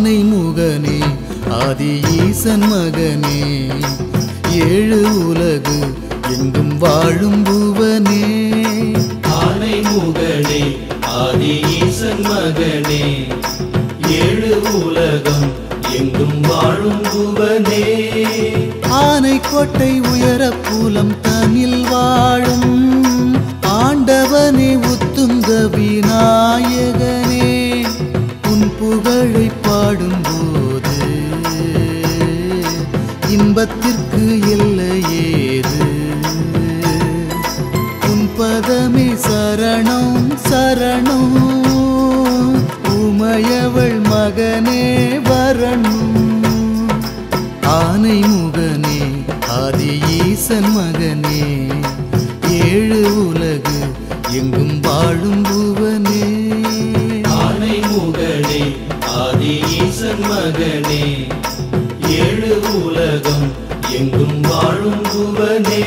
ஆனை முகனே ஆதி ஈசன் மகனே ஏழு உலகு எங்கும் வாழும் புவனே ஆனை முகனே ஆதி ஈசன் மகனே ஏழு உலகம் எங்கும் வாழும் புவனே ஆனை கோட்டை உயர பூலம் தனில் வாழும் ஆண்டவனே உத்துங்க விநாயகனே உன் புகழை பாடும்போது இன்பத்திற்கு எல்லையேது உன் பதமே சரணம் சரணம் உமையவள் மகனே வரணும் ஆனை முகனே ஆதி ஈசன் மகனே ஏழு உலகு எங்கும் வாழும் புவனே ஆனை முகனே ஆதி ஈசன் மகனே ஏழு உலகம் எங்கும் வாழும் புவனே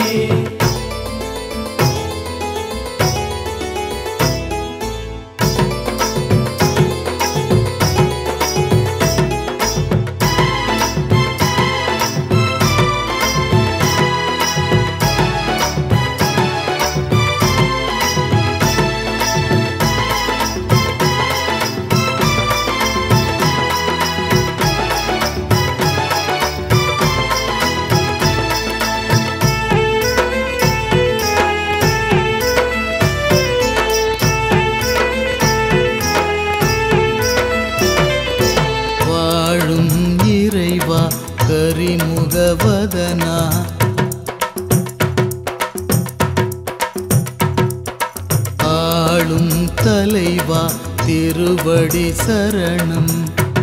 வாழும் இறைவா கரிமுகவதனா ஆளும் தலைவா திருவடி சரணம்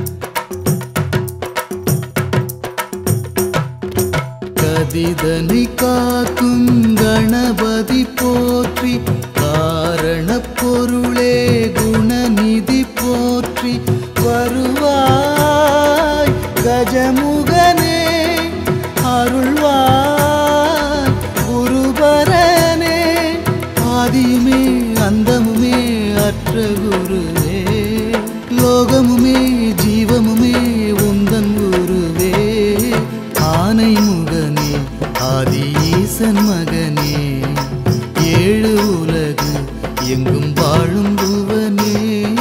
கதிதனை காக்கும் கணபதி போற்றி காரண பொருளே குணநிதி போற்றி வருவாய் கஜமுகனே அருள்வாய் குருபரனே ஆதியுமே அந்தமுமே அற்ற குருவே லோகமுமே ஜீவமுமே உந்தன் குருவே ஆனை முகனே ஆதி ஈசன் மகனே ஏழு உலகு எங்கும் வாழும் புவனே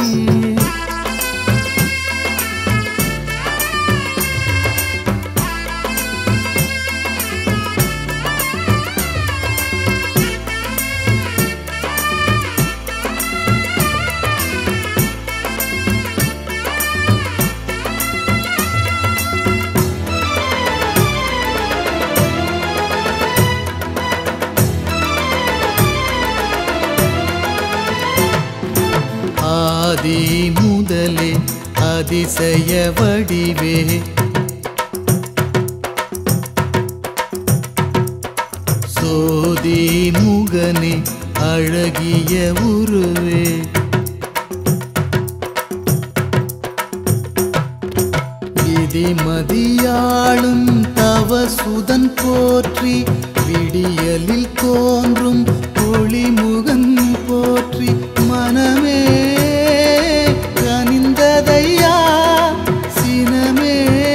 ஆதி முதலே அதிசய வடிவே சோதி முகனே அழகிய உருவே விதிமதியாளும் தவசுதன் போற்றி விடியலில் தோன்றும் ஒளிமுகன் போற்றி மனமே கனிந்ததையா சினமே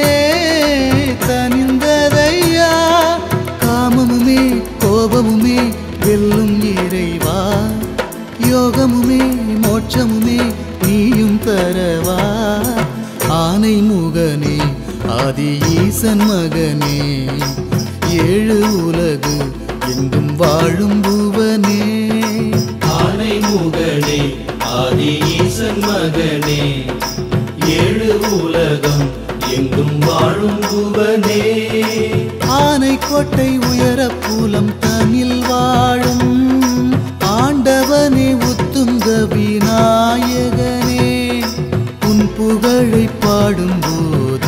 தனிந்ததையா காமமுமே கோபமுமே வெல்லும் இறைவா யோகமுமே மோட்சமுமே நீயும் தரவா ஆனை முகனே ஆதி ஈசன் மகனே ஏழு உலகு எங்கும் வாழும் புவனே ஆனை முகனே ஆதி ஈசன் மகனே ஏழு உலகம் எங்கும் வாழும் புவனே ஆனை கோட்டை உயர பூலம் தனில் வாழும் ஆண்டவனே உத்துங்க விநாயகனே உன் புகழை பாடும்போது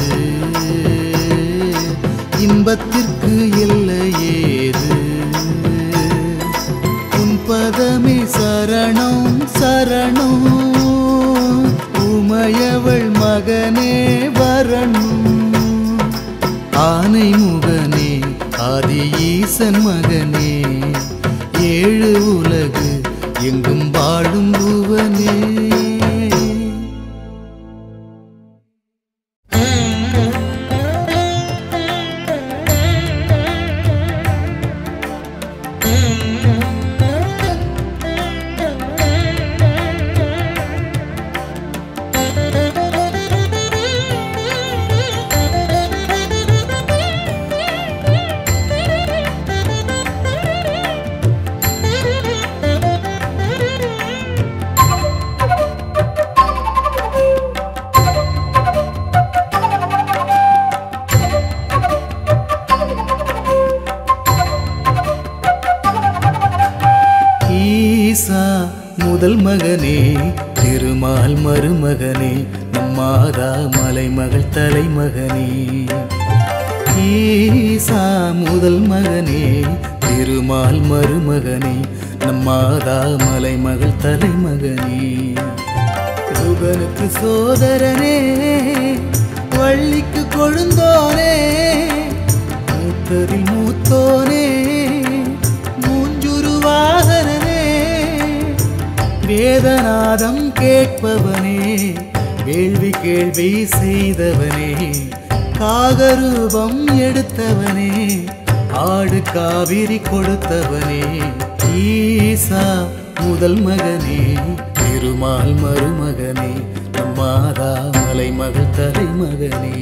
இன்பத்திற்கு எல்லையேது உன் பதமே சரணம் சரணம் உமையவள் மகனே வரணும் ஆனை முகனே ஆதி ஈசன் மகனே ஏழு உலகு எங்கும் வாழும் புவனே முதல் மகனே திருமால் மருமகனே நம்மாதா மலைமகள் தலைமகனே ஈசா முதல் மகனே திருமால் மருமகனே நம்மாதா மலைமகள் தலைமகனே குகனுக்கு சோதரனே வள்ளிக்கு கொழுந்தோனே மூத்ததில் மூத்தோனே மூஞ்சுருவாகனே வேதநாதம் கேட்பவனே வேள்வி கேள்வி செய்தவனே காகரூபம் எடுத்தவனே ஆடு காவிரி கொடுத்தவனே ஈசா முதல் மகனே திருமால் மருமகனே நம்மாதா மலைமகள் தலைமகனே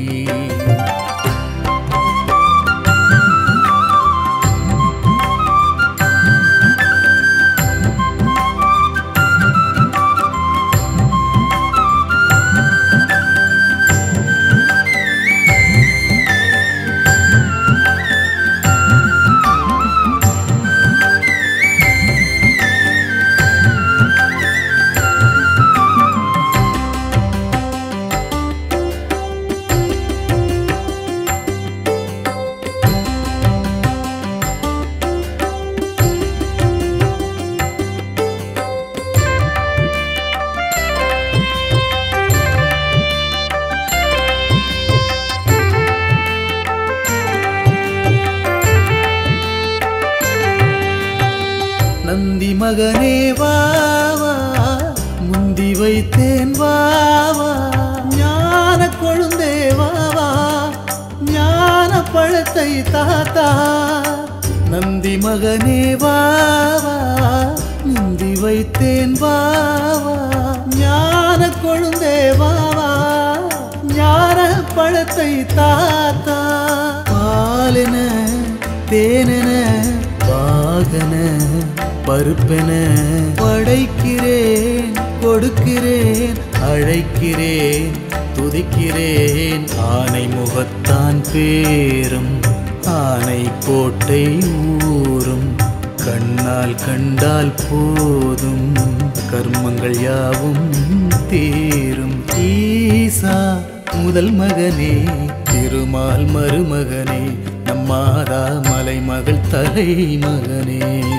நந்தி மகனே வா வா முந்தி வைத்தேன் வா வா ஞான கொழுந்தே வா வா ஞான பழத்தை தாத்தா நந்தி மகனே வா வா முந்தி வைத்தேன் வா வா ஞான கொழுந்தே வா வா ஞான பழத்தை தாத்தா பாலென தேனென வாகன பருப்பென படைக்கிறேன் கொடுக்கிறேன் அழைக்கிறேன் துதிக்கிறேன் ஆனை முகத்தான் பேரும் ஆனை கோட்டை ஊரும் கண்ணால் கண்டால் போதும் கர்மங்கள் யாவும் தீரும் ஈசா முதல் மகனே திருமால் மருமகனே நம்மாதா மலைமகள் தலைமகனே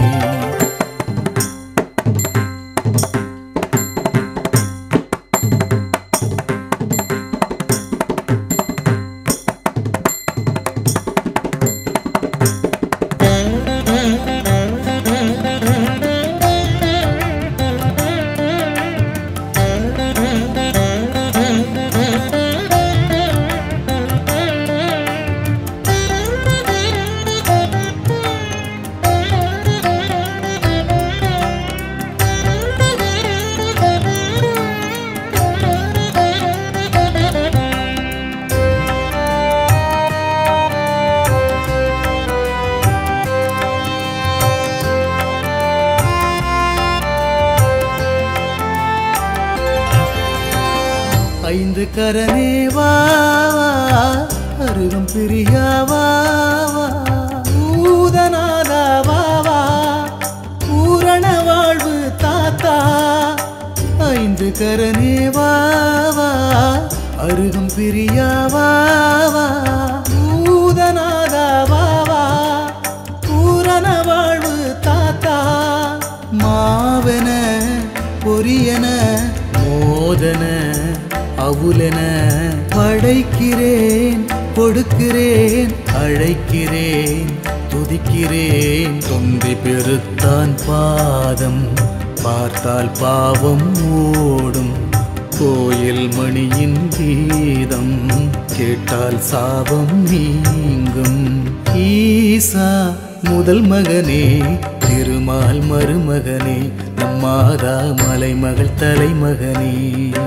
ஐந்து கரனே வா வா, அருகம் பிரியா வா வா பூதநாதா வா வா பூரண வாழ்வு தாத்தா ஐந்து கரனே வா வா அருகம் பிரியா வா வா பூதநாதா வா வா பூரண வாழ்வு தாத்தா மாவென பொரியன மோதன அவுலென படைக்கிறேன் கொடுக்கிறேன் அழைக்கிறேன் துதிக்கிறேன் தொந்தி பெருத்தான் பாதம் பார்த்தால் பாவம் ஓடும் கோயில் மணியின் கீதம் கேட்டால் சாபம் நீங்கும் ஈசா முதல் மகனே திருமால் மருமகனே நம்மாதா மலைமகள் தலைமகனே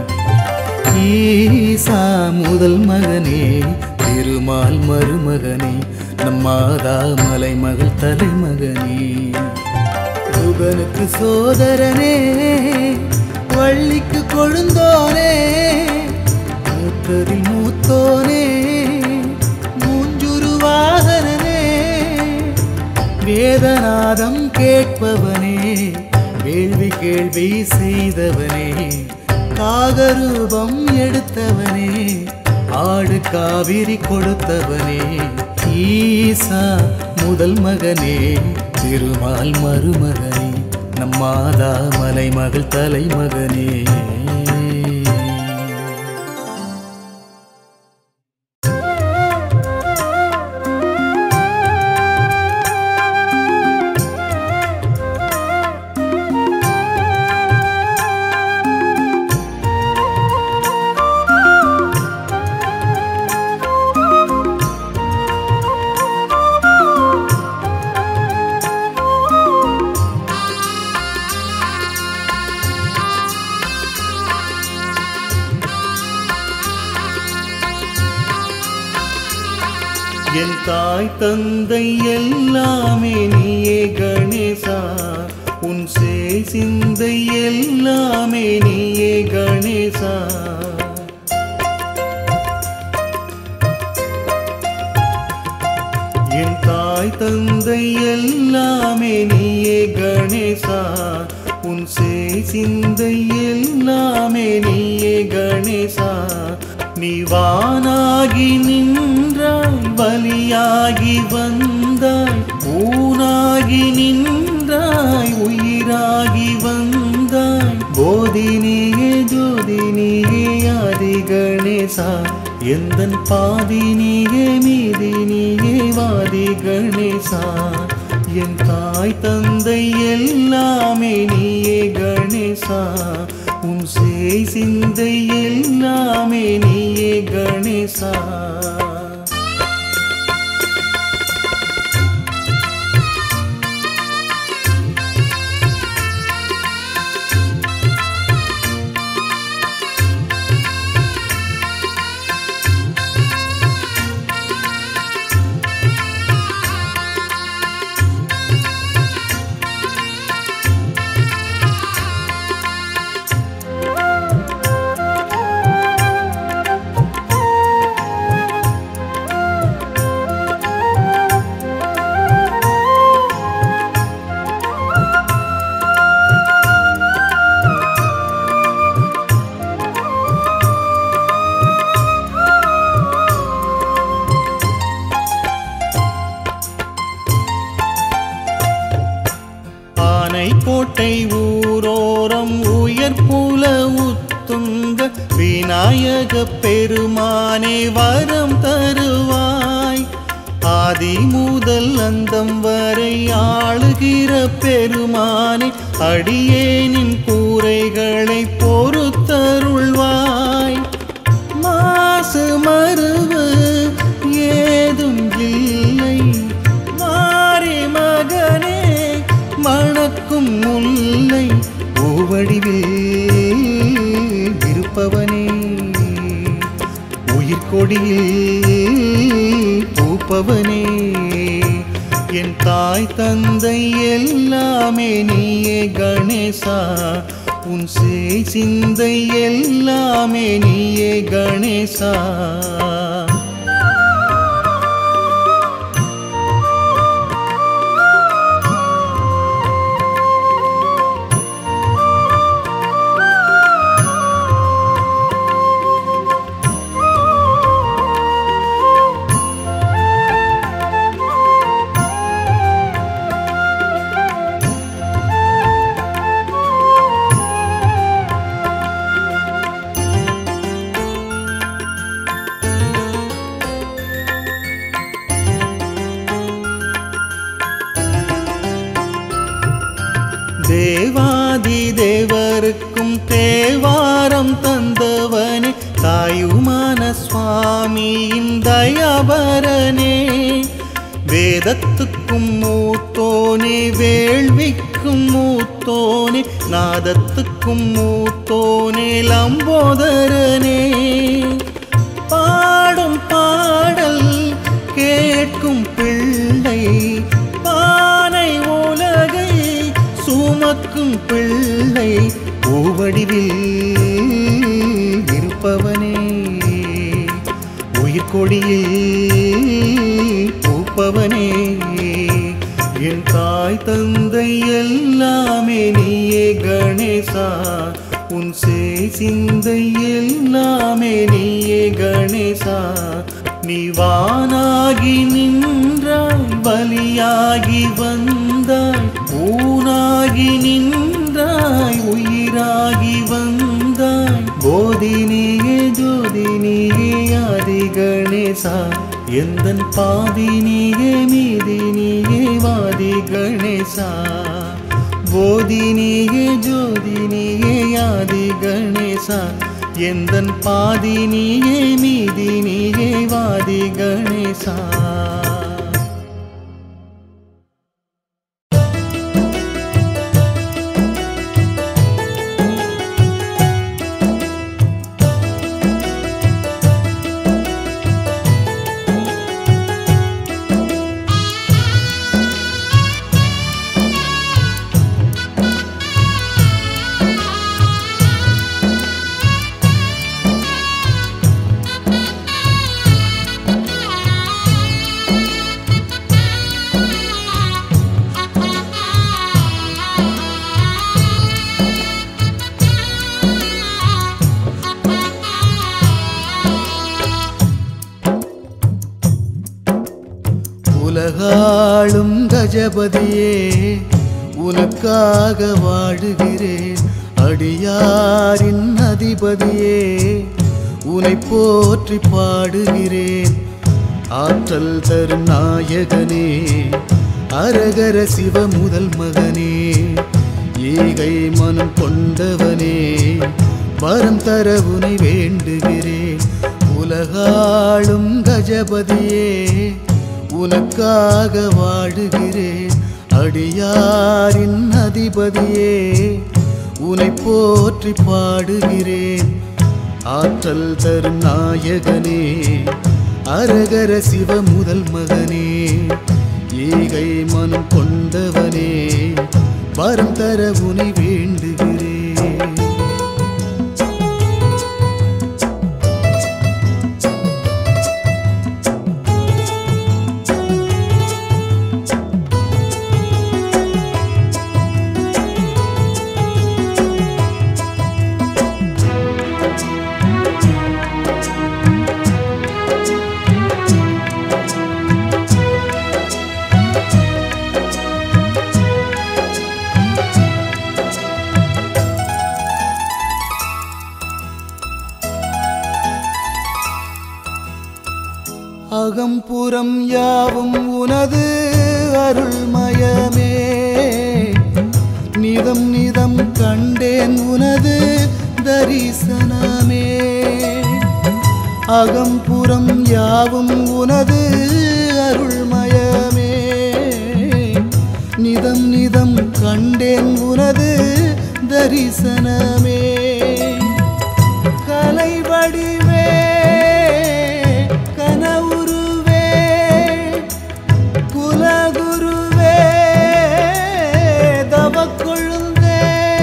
ஈசா முதல் மகனே திருமால் மருமகனே நம்மாதா மலைமகள் தலைமகனே குகனுக்கு சோதரனே வள்ளிக்கு கொழுந்தோனே மூத்ததில் மூத்தோனே மூஞ்சுருவாகனே வேதநாதம் கேட்பவனே வேள்வி கேள்வி செய்தவனே காகரூபம் எடுத்தவனே ஆடு காவிரி கொடுத்தவனே ஈசா முதல் மகனே திருமால் மருமகனே நம் மாதா மலைமகள் தலைமகனே என் தாய் தந்தை எல்லாமே நீயே கணேசா உன் சே சிந்தை எல்லாமே நீயே கணேசா என் தாய் தந்தை எல்லாமே நீயே கணேசா உன் சே சிந்தை எல்லாமே நீயே கணேசா நீ வானாகி நின்றாய் வலியாகி வந்தாய் ஊனாகி நின்றாய் உயிராகி வந்தாய் போதினியே ஜோதினியே ஆதி கணேசா எந்தன் பாதினியே மீதினியே வாதி கணேசா என் தாய் தந்தை எல்லாமே நீயே கணேசா உன் சேய் சிந்தை எல்லாமே நீயே கணேசா ஆனை கோட்டை ஊரோரம் உயர் புல உத்துங்க விநாயக பெருமானே வரம் தருவாய் ஆதி முதல் அந்தம் வரை ஆளுகிற பெருமானே அடியேனின் கூரைகளை பொறுத்தருள்வாய் மாசு மருவு ஏதும் இல்லை மாறி மகனே மணக்கும் முல்லை பூவடிவில் இருப்பவனே உயிர்கொடியில் பூப்பவனே என் தாய் தந்தை எல்லாமே நீயே கணேசா உன் சேய் சிந்தை எல்லாமே நீயே கணேசா தேவாதி தேவருக்கும் தேவாரம் தந்தவனே தாயுமான சுவாமியின் தயாபரனே வேதத்துக்கும் மூத்தோனே வேள்விக்கும் மூத்தோனே நாதத்துக்கும் மூத்தோனே லம்போதரனே பாடும் பாடல் கேட்கும் பிள்ளை பானை உலகை சுமக்கும் பிள்ளை பூவடிவில் இருப்பவனே உயிர்கொடியில் பூப்பவனே என் தாய் தந்தை எல்லாமே நீயே கணேசா உன் செய் சிந்தை எல்லாமே நீயே கணேசா நீ வானாகி நின்றாய் பலியாகி வந்தாய் ஊனாகி நின்றாய் உயிராகி வந்தாய் போதினியே ஜோதினியே ஆதி கணேசா எந்தன் பாதினியே மீதினியே வாதி கணேசா போதினியே ஜோதினியே ஆதி கணேசா எந்தன் பாதினியே மீதினியே வாதி கணேசா உலகாளும் கஜபதியே உனக்காக வாழுகிறேன் அடியாரின் அதிபதியே உனை போற்றி பாடுகிறேன் ஆற்றல் தரும் நாயகனே அரகர சிவ முதல் மகனே ஈகை மனம் கொண்டவனே வரம் தர உனை வேண்டுகிறேன் உலகாளும் கஜபதியே உனக்காக வாழுகிறேன் அடியாரின் அதிபதியே உனை போற்றி பாடுகிறேன் ஆற்றல் தரும் நாயகனே அரகர சிவ முதல் மகனே ஈகை மனம் கொண்டவனே வரம் தர உனை வேண்டுகிறேன் அகம்புறம் யாவும் உனது அருள்மயமே நிதம் நிதம் கண்டேன் உனது தரிசனமே அகம்புறம் யாவும் உனது அருள்மயமே நிதம் நிதம் கண்டேன் உனது தரிசனமே கலை வடிவே கனவுருவே குலகுருவே தவக்கொழுந்தே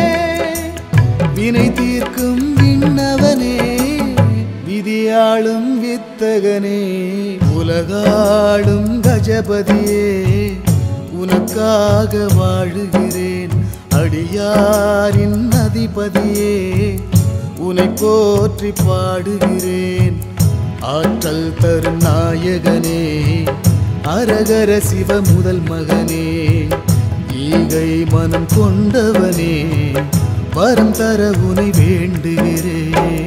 வினை தீர்க்கும் விண்ணவனே விதியாளும் வித்தகனே உலகாளும் கஜபதியே உனக்காக வாழுகிறேன் அடியாரின் அதிபதியே உனை போற்றி பாடுகிறேன் ஆற்றல் தரும் நாயகனே அரகர சிவ முதல் மகனே ஈகை மனம் கொண்டவனே வரம் தர உனை வேண்டுகிறேன்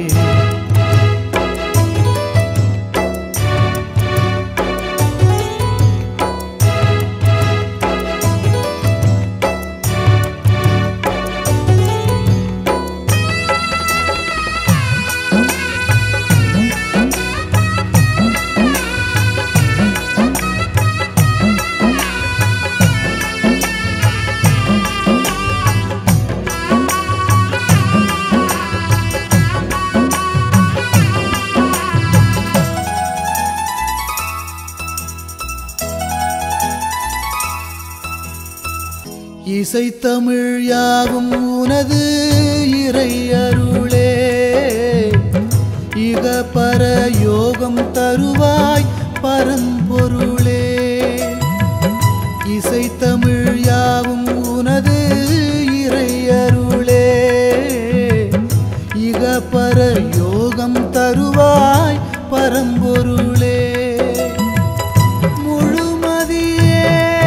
இசைத்தமிழ் யாவும் உனது இறை அருளே இக பர யோகம் தருவாய் பரம்பொருளே இசைத்தமிழ் பர யோகம் தருவாய் பரம்பொருளே முழுமதியே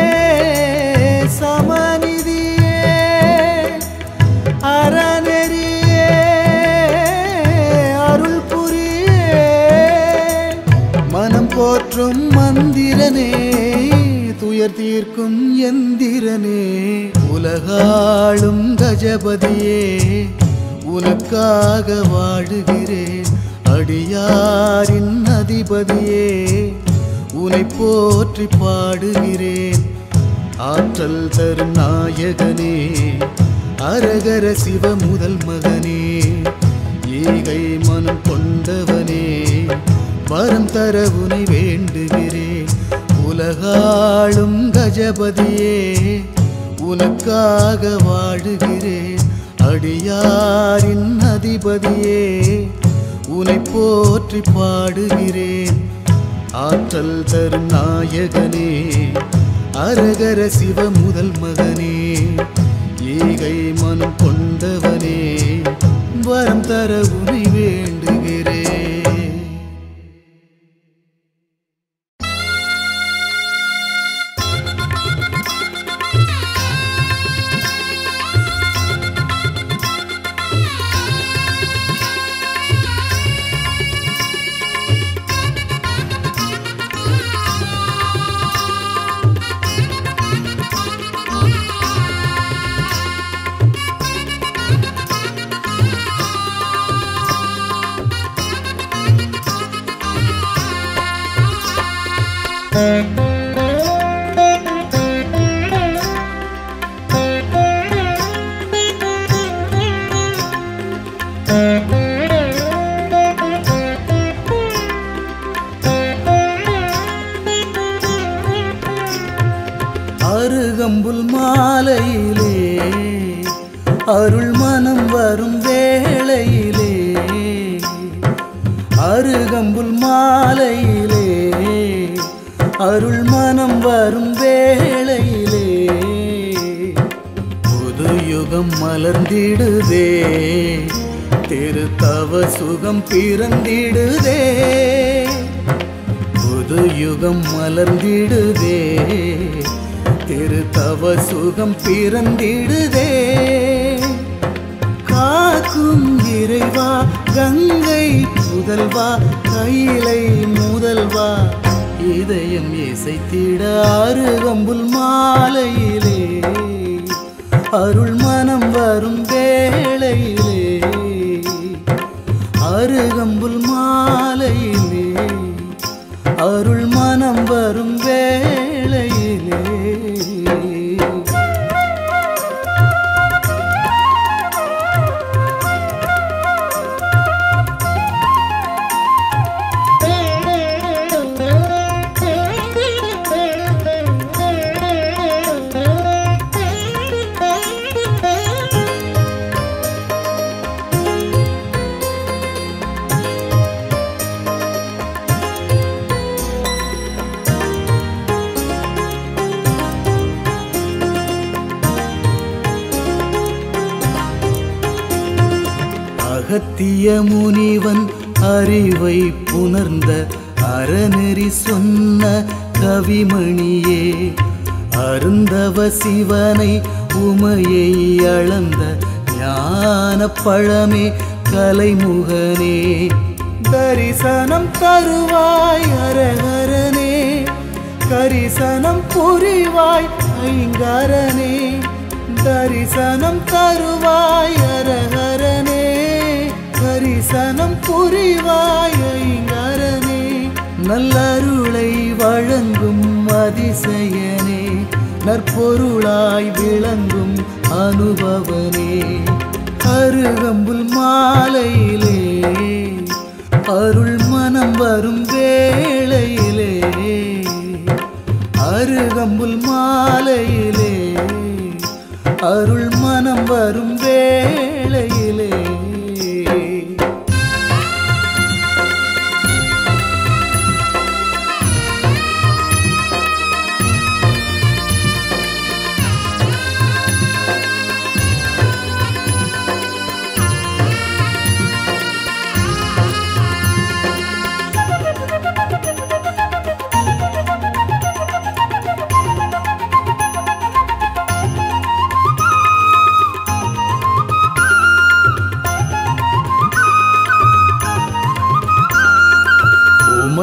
சமநிதியே அறநெறியே அருள் புரியே மனம் போற்றும் மந்திரனே துயர் தீர்க்கும் எந்திரனே உலகாளும் கஜபதியே உனக்காக வாழுகிறேன் அடியாரின் அதிபதியே உனை போற்றி பாடுகிறேன் ஆற்றல் தரும் நாயகனே அரகர சிவ முதல் மகனே ஈகை மனம் கொண்டவனே வரம் தர உனை வேண்டுகிறேன் உலகாளும் கஜபதியே உனக்காக வாழுகிறேன் அடியாரின் அதிபதியே உனை போற்றி பாடுகிறேன் ஆற்றல் தரும் நாயகனே அரகர சிவ முதல் மகனே ஈகை மனம் கொண்டவனே வரம் தர உனை வேண்டுகிறேன் அருகம்புல் மாலையிலே அருள் மனம் வரும் வேளையிலே அருகம்புல் மாலையிலே அருள் மனம் வரும் வேளையிலே புது யுகம் மலர்ந்திடுதே திருத்தவ சுகம் பிறந்திடுதே புது யுகம் மலர்ந்திடுதே திருத்தவ சுகம் பிறந்திடுதே காக்கும் இறைவா கங்கை முதல்வா கைலை முதல்வா இதயம் இசைத்திட அருகம்புல் மாலையிலே அருள் மனம் வரும் வேளையிலே அருகம்புல் மாலையிலே அருள் மனம் வரும் வேளையிலே அகத்திய முனிவன் அறிவை புணர்ந்த அறநெறி சொன்ன கவிமணியே அருந்தவ சிவனை உமையை அளந்த ஞான பழமே கலைமுகனே தரிசனம் தருவாய் அரகரனே கரிசனம் புரிவாய் ஐங்கரனே தரிசனம் தருவாய் அரகரனே கரிசனம் புரிவாய் ஐங்கரனே நல்லருளை வழங்கும் அதிசயனே நற்பொருளாய் விளங்கும் அனுபவனே அருகம்புல் மாலையிலே அருள் மனம் வரும் வேளையிலே அருகம்புல் மாலையிலே அருள் மனம் வரும் வேளையிலே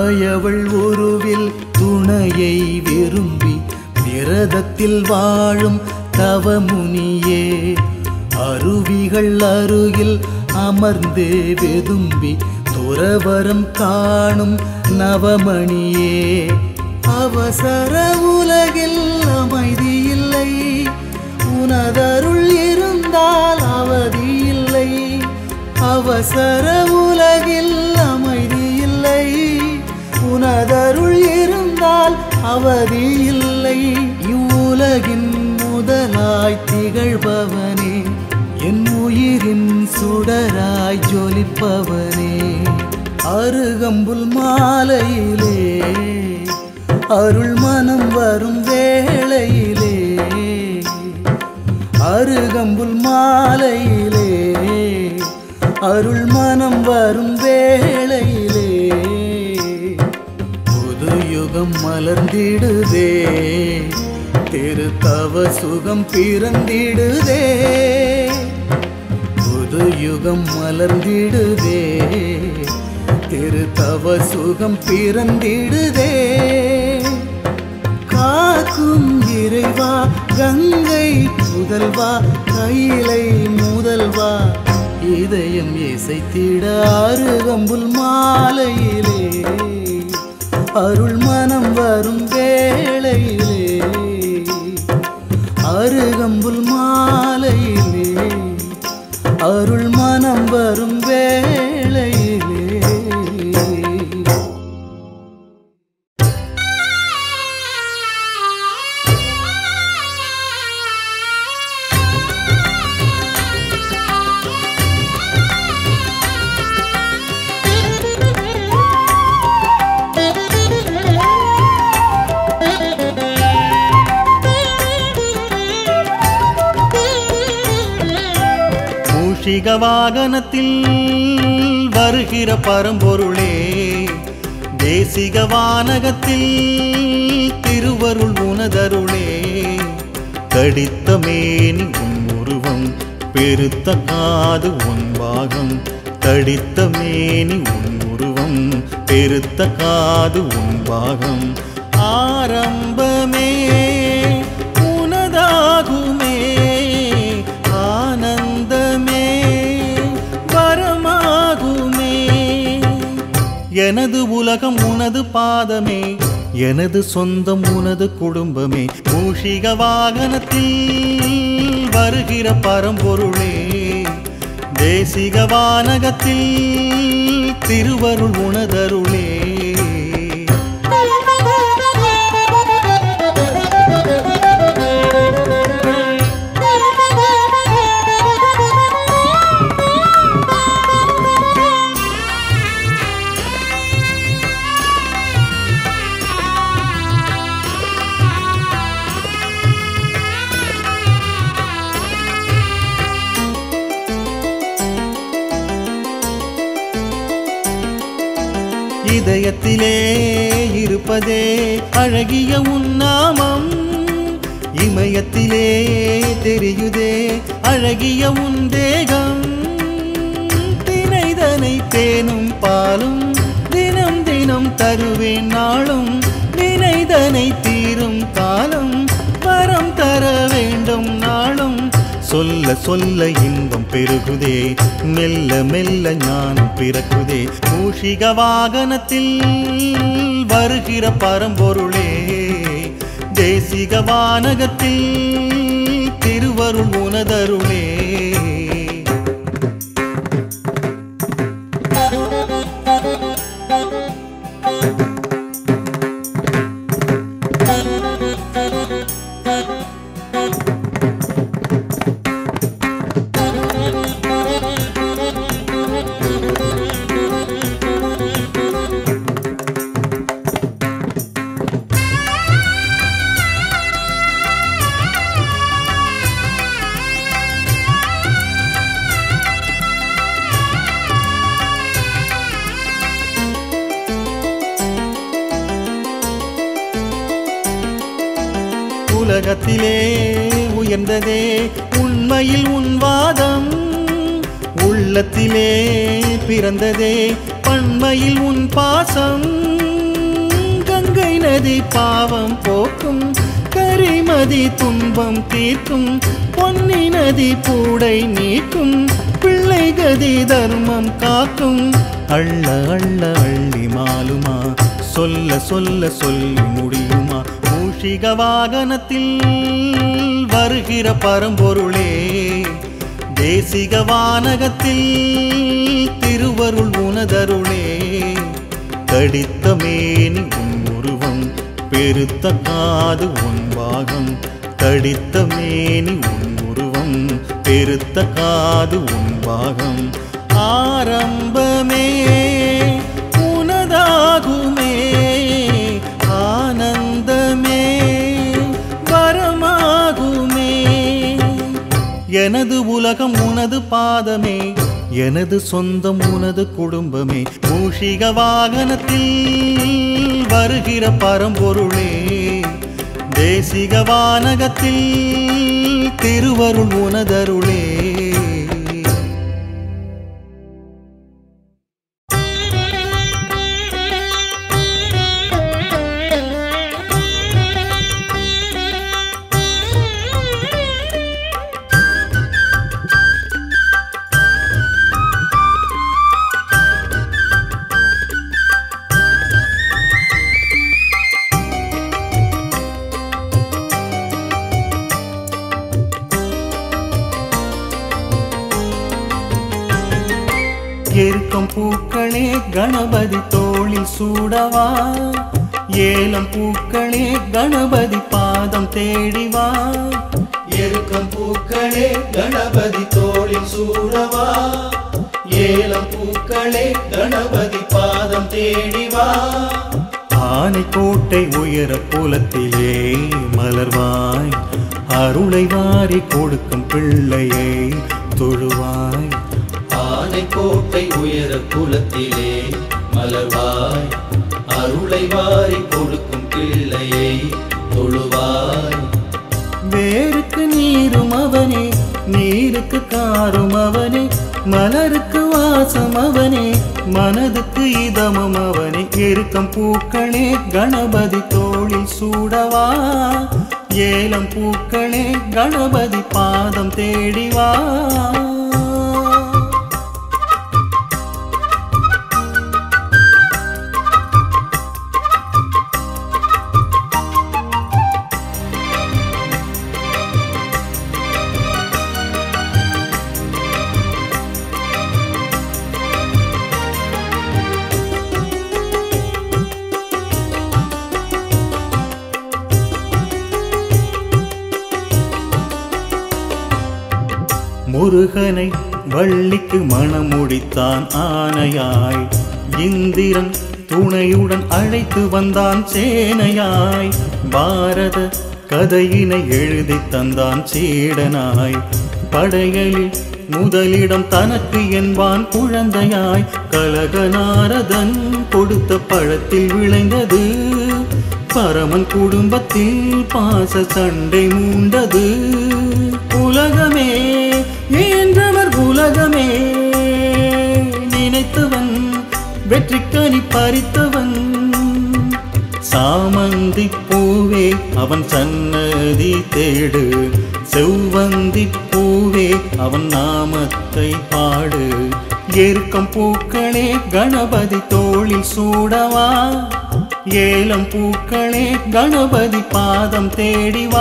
அவையவள் உருவில் துணையை விரும்பி விரதத்தில் வாழும் தவமுனியே அருவிகள் அருகில் அமர்ந்து வெதும்பி துறவரம் காணும் நவமணியே அவசர உலகில் அமைதி இல்லை உனதருள் இருந்தால் அவதி இல்லை அவசர உலகில் அமைதி இல்லை உனதருள் இருந்தால் அவதி இல்லை இவ்வுலகின் முதலாய் திகழ்பவனே என் உயிரின் சுடராய் ஜொலிப்பவனே அருகம்புல் மாலையிலே அருள் மனம் வரும் வேளையிலே அருகம்புல் மாலையிலே அருள் மனம் வரும் வேளையிலே புது யுகம் மலர்ந்திடுதே திருத்தவ சுகம் பிறந்திடுதே புது யுகம் மலர்ந்திடுதே திருத்தவ சுகம் பிறந்திடுதே காக்கும் இறைவா கங்கை புதல்வா கையிலை முதல்வா இதயம் இசைத்திட அருகம்புல் மாலையிலே அருள் மனம் வரும் வேளையிலே அருகம்புல் மாலையிலே அருள் மனம் வரும் வேளையிலே மூஷிக வாகனத்தில் வருகிற பரம்பொருளே தேசிக வானகத்தில் திருவருள் உனதருளே கடித்த மேனி உன் உருவம் பெருத்த காது உன் பாகம் கடித்த மேனி உன் உருவம் பெருத்த காது உன் பாகம் ஆரம்பமே உனதாகுமே ஆனந்தமே வரமாகுமே எனது உலகம் உனது பாதமே எனது சொந்தம் உனது குடும்பமே மூஷிக வாகனத்தில் வருகிற பரம்பொருளே தேசிக வானகத்தில் திருவருள் உனதருளே இதயத்திலே இருப்பதே அழகிய உன்னாமம் இமயத்திலே தெரியுதே அழகிய உன் தேகம் தினைதனை தேனும் பாலும் தினம் தினம் தருவேன் நாளும் வினைதனை தீரும் காலம் வரம் தர வேண்டும் நாளும் சொல்ல சொல்ல இன்பம் பெருகுதே மெல்ல மெல்ல ஞானம் பிறக்குதே மூஷிக வாகனத்தில் வருகிற பரம்பொருளே தேசிக வானகத்தில் திருவருள் உனதருளே உலகத்திலே உயர்ந்ததே உண்மையில் உன் வாதம் உள்ளத்திலே பிறந்ததே பண்மையில் உன் பாசம் கங்கை நதி பாவம் போக்கும் கரிமதி துன்பம் தீர்க்கும் பொன்னி நதி பூடை நீக்கும் பிள்ளை கதி தர்மம் காக்கும் அள்ள அள்ள அள்ளி மாலுமா சொல்ல சொல்ல சொல்லி முடியுமா மூஷிக வாகனத்தில் வருகிற பரம்பொருளே தேசிக வானகத்தில் திருவருள் உனதருளே தடித்த மேனி உன் உருவம் பெருத்த காது உன் பாகம் தடித்த மேனி உன் உருவம் பெருத்த காது உன் பாகம் ஆரம்பமே உனதாகுமே ஆனந்தமே வரமாகுமே எனது உலகம் உனது பாதமே எனது சொந்தம் உனது குடும்பமே மூஷிக வாகனத்தில் வருகிற பரம்பொருளே தேசிக வானகத்தில் திருவருள் உனதருளே எருக்கம் பூக்களே கணபதி தோளில் சூடவா ஏலம் பூக்களே கணபதி பாதம் தேடிவா எருக்கம் பூக்களே கணபதி தோளில் சூடவா ஏலம் பூக்களே கணபதி பாதம் தேடிவா ஆனைக்கோட்டை உயர புலத்திலே மலர்வாய் அருளை வாரி கொடுக்கும் பிள்ளையை தொழுவாய் ஆனைக்கோட்டை உயர குலத்திலே மலர்வாய் அருளை வாரி கொடுக்கும் பிள்ளையை தொழுவாய் வேருக்கு நீரும் அவனே நீருக்கு காரும் அவனே மலருக்கு வாசம் அவனே மனதுக்கு இதமும் அவனே எருக்கம் பூக்களே கணபதி தோளில் சூடவா ஏலம் பூக்களே கணபதி பாதம் தேடிவா முருகனை வள்ளிக்கு மணம் முடித்தான் ஆனையாய் இந்திரன் துணையுடன் அழைத்து வந்தான் சேனையாய் பாரத கதையினை எழுதி தந்தான் சீடனாய் படையலில் முதலிடம் தனக்கு என்பான் குழந்தையாய் கலகநாரதன் கொடுத்த பழத்தில் விளைந்தது பரமன் குடும்பத்தில் பாச சண்டை மூண்டது உலகமே ஈன்றவர் உலகமே நினைத்தவன் வெற்றிக்கனி பறித்தவன் சாமந்தி பூவே அவன் சன்னதி தேடு செவ்வந்தி பூவே அவன் நாமத்தை பாடு எருக்கம் பூக்களே கணபதி தோளில் சூடவா ஏலம் பூக்களே கணபதி பாதம் தேடிவா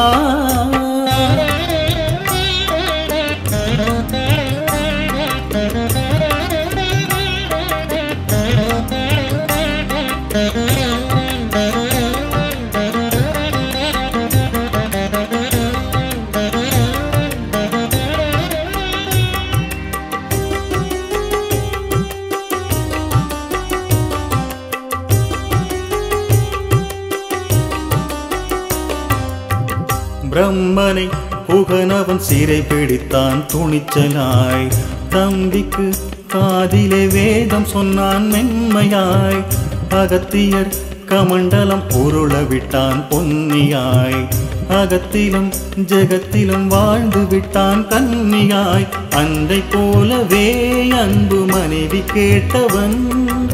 பிரம்மனை புகனவன் சிறை பிடித்தான் துணிச்சலாய் தம்பிக்கு காதிலே வேதம் சொன்னான் மென்மையாய் அகத்தியர் கமண்டலம் உருள விட்டான் பொன்னியாய் அகத்திலும் ஜெகத்திலும் வாழ்ந்து விட்டான் கன்னியாய் அன்றை போலவே அன்பு மனைவி கேட்டவன்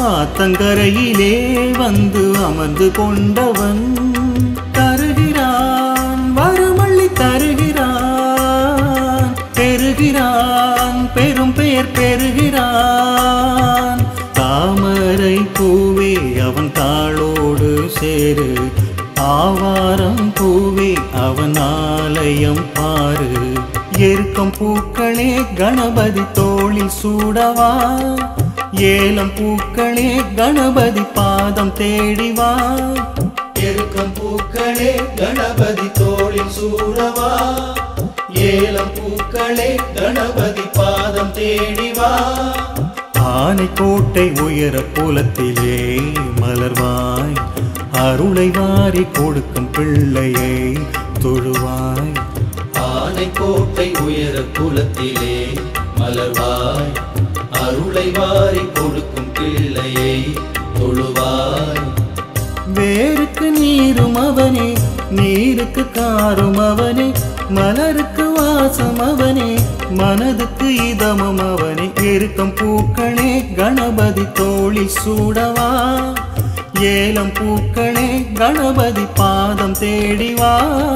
ஆத்தங்கரையிலே வந்து அமர்ந்து கொண்டவன் தருகிறான் வரமள்ளி தருகிறான் பெறுகிறான் பெரும் பெயர் பெறுகிறான் தாமரை பூவே அவன் தாளோடு சேரு ஆவாரம் பூவே அவன் ஆலயம் பாரு எருக்கம் பூக்களே கணபதி தோளில் சூடவா ஏலம் பூக்களே கணபதி பாதம் தேடிவா எருக்கம் பூக்களே கணபதி தோளில் சூடவா ஏலம் பூக்களே கணபதி பாதம் தேடிவா ஆனைக்கோட்டை உயர புலத்திலே மலர்வாய் அருளை வாரி கொடுக்கும் பிள்ளையை தொழுவாய் ஆனைக்கோட்டை உயர குலத்திலே மலர்வாய் அருளை வாரி கொடுக்கும் பிள்ளையை தொழுவாய் வேருக்கு நீரும் அவனே நீருக்கு காரும் அவனே மலருக்கு வாசம் அவனே மனதுக்கு இதமும் அவனே எருக்கம் பூக்களே கணபதி தோழி சூடவா ஏலம் பூக்களே கணபதி பாதம் தேடிவா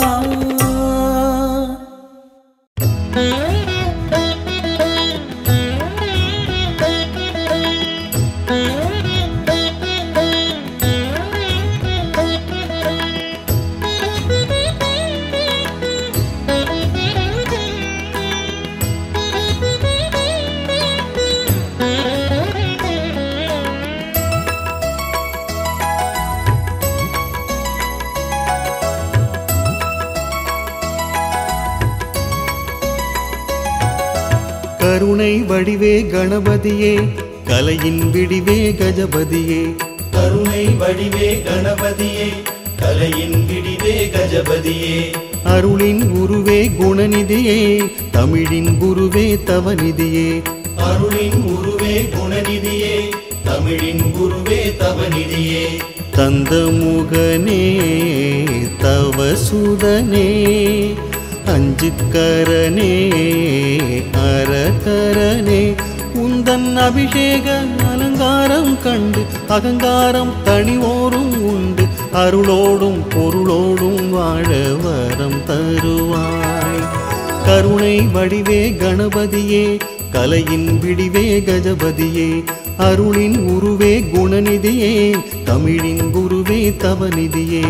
கருணை வடிவே கணபதியே கலையின் விடிவே கஜபதியே கருணை வடிவே கணபதியே கலையின் விடிவே கஜபதியே அருளின் குருவே குணநிதியே தமிழின் குருவே தவநிதியே அருளின் உருவே குணநிதியே தமிழின் குருவே தவநிதியே தந்த முகனே தவ சுதனே அஞ்சு கரனே அரகரனே உந்தன் அபிஷேக அலங்காரம் கண்டு அகங்காரம் தனிவோரும் உண்டு அருளோடும் பொருளோடும் வாழ வரம் தருவாய் கருணை வடிவே கணபதியே கலையின் விடிவே கஜபதியே அருளின் உருவே குணநிதியே தமிழின் குருவே தவநிதியே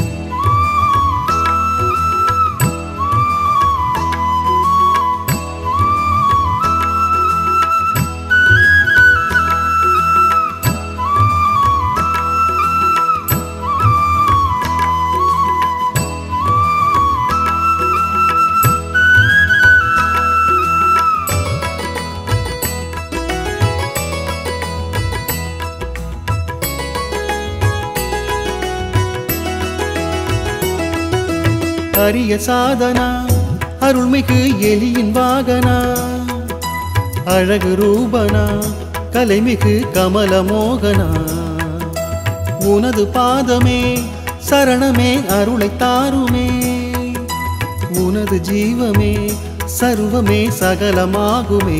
அரிய சாதனா அருள்மிகு எலியின் வாகனா அழகு ரூபனா கலைமிகு கமல மோகனா உனது பாதமே சரணமே அருளை தாருமே உனது ஜீவமே சர்வமே சகலமாகுமே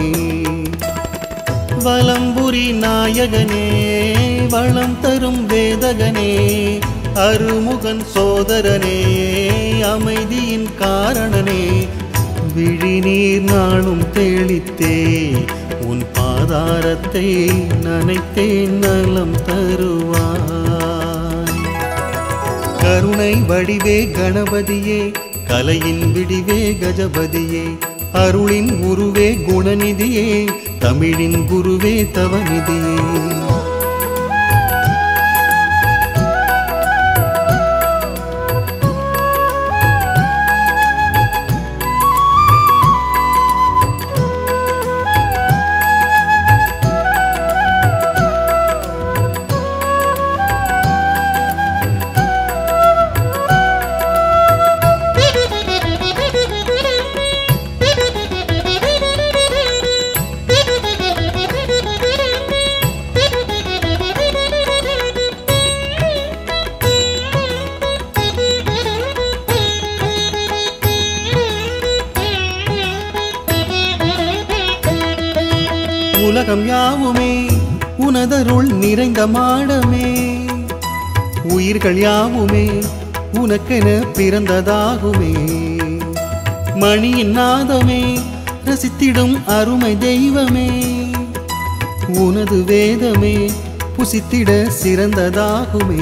வலம்புரி நாயகனே வளம் தரும் வேதகனே அருமுகன் சோதரனே அமைதியின் காரணனே விழிநீர் நாளும் தெளித்தே உன் பாதாரத்தை நனைத்தேன் நலம் தருவாய் கருணை வடிவே கணபதியே கலையின் விடிவே கஜபதியே அருளின் குருவே குணநிதியே தமிழின் குருவே தவநிதியே உலகம் யாவுமே உனதருள் நிறைந்த மாடமே உயிர்கள் யாவுமே உனக்கென பிறந்ததாகுமே மணியின் நாதமே ரசித்திடும் அருமை தெய்வமே உனது வேதமே புசித்திட சிறந்ததாகுமே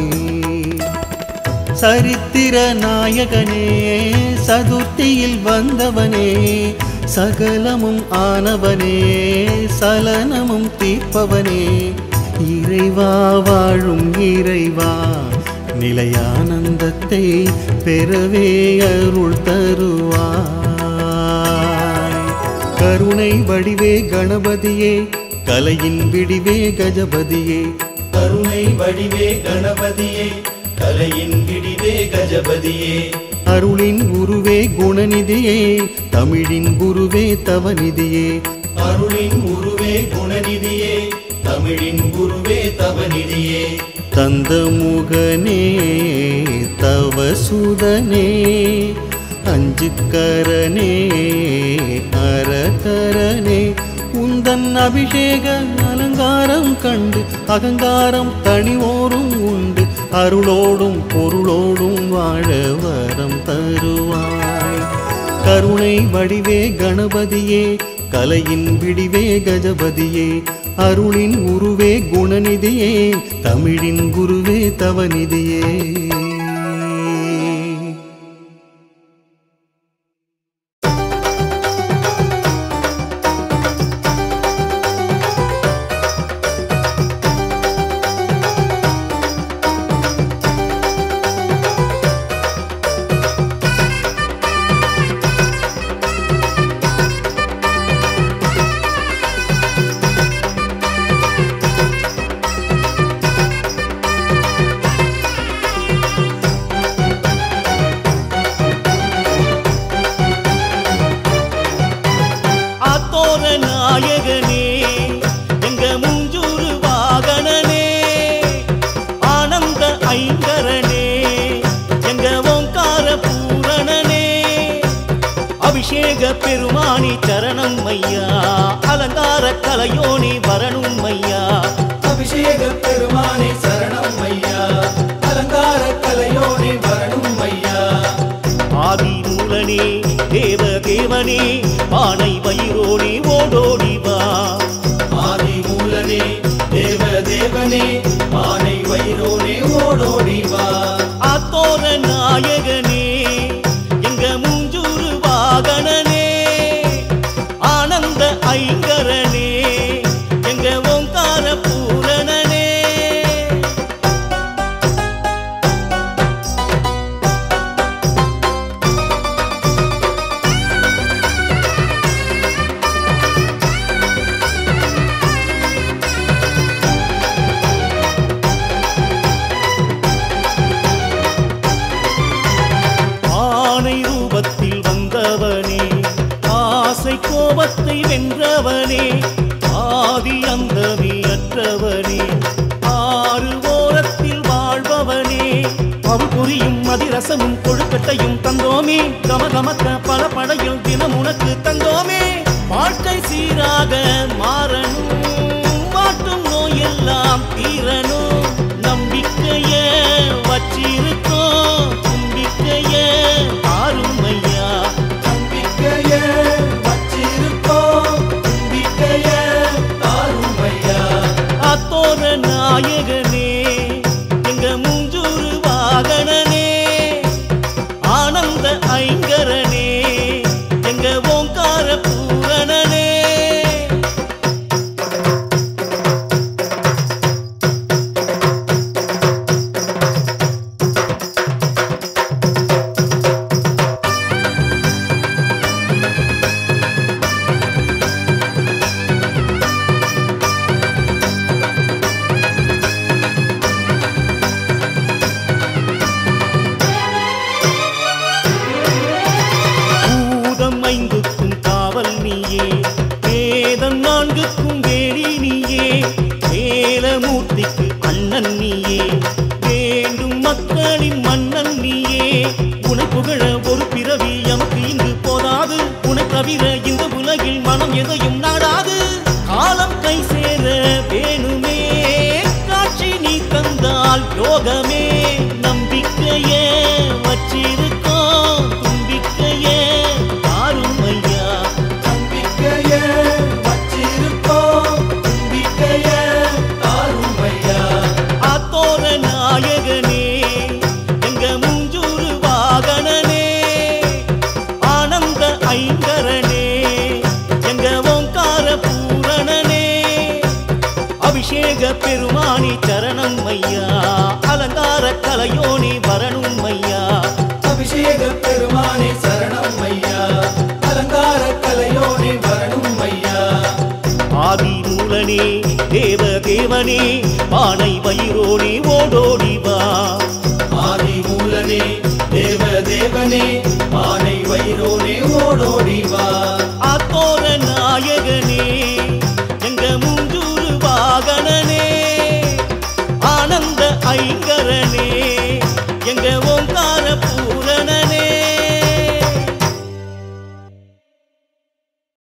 சரித்திர நாயகனே சதுர்த்தியில் வந்தவனே சகலமும் ஆனவனே சலனமும் தீர்ப்பவனே இறைவா வாழும் இறைவா நிலையானந்தத்தை பெறவே அருள் தருவாய் கருணை வடிவே கணபதியே கலையின் விடிவே கஜபதியே கருணை வடிவே கணபதியே கலையின் விடிவே கஜபதியே அருளின் உருவே குணநிதியே தமிழின் குருவே தவநிதியே அருளின் உருவே குணநிதியே தமிழின் குருவே தவநிதியே தந்த முகனே தவ சுதனே அஞ்சு கரனே அரகரனே உந்தன் அபிஷேக அலங்காரம் கண்டு அகங்காரம் தனிவோரும் உண்டு அருளோடும் பொருளோடும் வாழ வரம் தருவாய் கருணை வடிவே கணபதியே கலையின் விடிவே கஜபதியே அருளின் உருவே குணநிதியே தமிழின் குருவே தவநிதியே ஆத்தோர நாயகனே எங்க மூஞ்சூரு வாகனனே ஆனந்த ஐங்கரனே எங்க ஓங்கார பூரணனே அபிஷேக பெருமானி சரணம் ஐயா அலங்கார கலையோனி வரணும் ஐயா அபிஷேக பெருமானே சரணம் ஐயா அலங்கார கலையோனே வரணும் ஐயா ஆதி மூலனே தேவ தேவனே பானை வயிறோனே ஓடோடி வா ஆதி மூலனே தேவ தேவனே ஆனை வைரோனே ஓடோடி வா ஆத்தோர நாயகனே எங்க மூஞ்சூரு வாகனனே ஆனந்த ஐங்கரனே எங்க ஓங்கார பூரணனே ஆனை ரூபத்தில் வந்தவனே ஆசை கோபத்தை வென்றவனே ஆதி அந்தமே அற்றவனே ஆறு ஓரத்தில் வாழ்பவனே அவள் புரியும் அதிரசமும் கொழுக்கட்டையும் தந்தோமே கமகமக்க பல படையில் தினம் உனக்கு தந்தோமே வாழ்க்கை சீராக மாறணும் மாட்டும் நோயெல்லாம் தீரணும் நம்பிக்கைய வச்சிருக்கோம் தும்பிக்கைய ஆறுமையா நம்பிக்கைய வச்சிருக்கோம் நம்பிக்கைய தாரும் ஐயா அத்தோர நாயகனே எங்க மூஞ்சூரு வாகனனே ஆனந்த ஐங்கரனே எங்க ஓங்கார பூரணனே பூதம் ஐந்துக்கும் காவல் நீயே வேதம் நான்குக்கும் வேலி நீயே வேலமூர்த்திக்கு அண்ணன் நீயே வேண்டும் மக்களின் மன்னன் நீயே உனை புகழ ஒரு பிறவி எமக்கு இங்கு போதாது உனை தவிர இந்த உலகில் மனம் எதையும் நாடாது காலம் கை சேர வேணுமே யோகமே நம்பிக்கைய வச்சிருக்கோம் தும்பிக்கைய தாரும் ஐயா நம்பிக்கைய வச்சிருக்கோம் நம்பிக்கைய தாரும் ஐயா ஆத்தோர நாயகனே எங்க மூஞ்சூறு வாகனனே ஆனந்த ஐங்கரனே எங்க ஓங்கார பூரணனே அபிஷேக பெருமானி சரணம் ஐயா அலங்கார கலையோனி வரணும் ஐயா அபிஷேக பெருமானே சரணம் ஐயா அலங்கார கலையோனே வரணும் ஐயா ஆதி மூலனே தேவ தேவனே பானை வயிறோனே ஓடோடி வா ஆதி மூலனே தேவ தேவனே ஆனை வைரோனே ஓடோடி வா ஆத்தோர நாயகனே எங்க மூஞ்சூறு வாகனனே ஆனந்த ஐங்க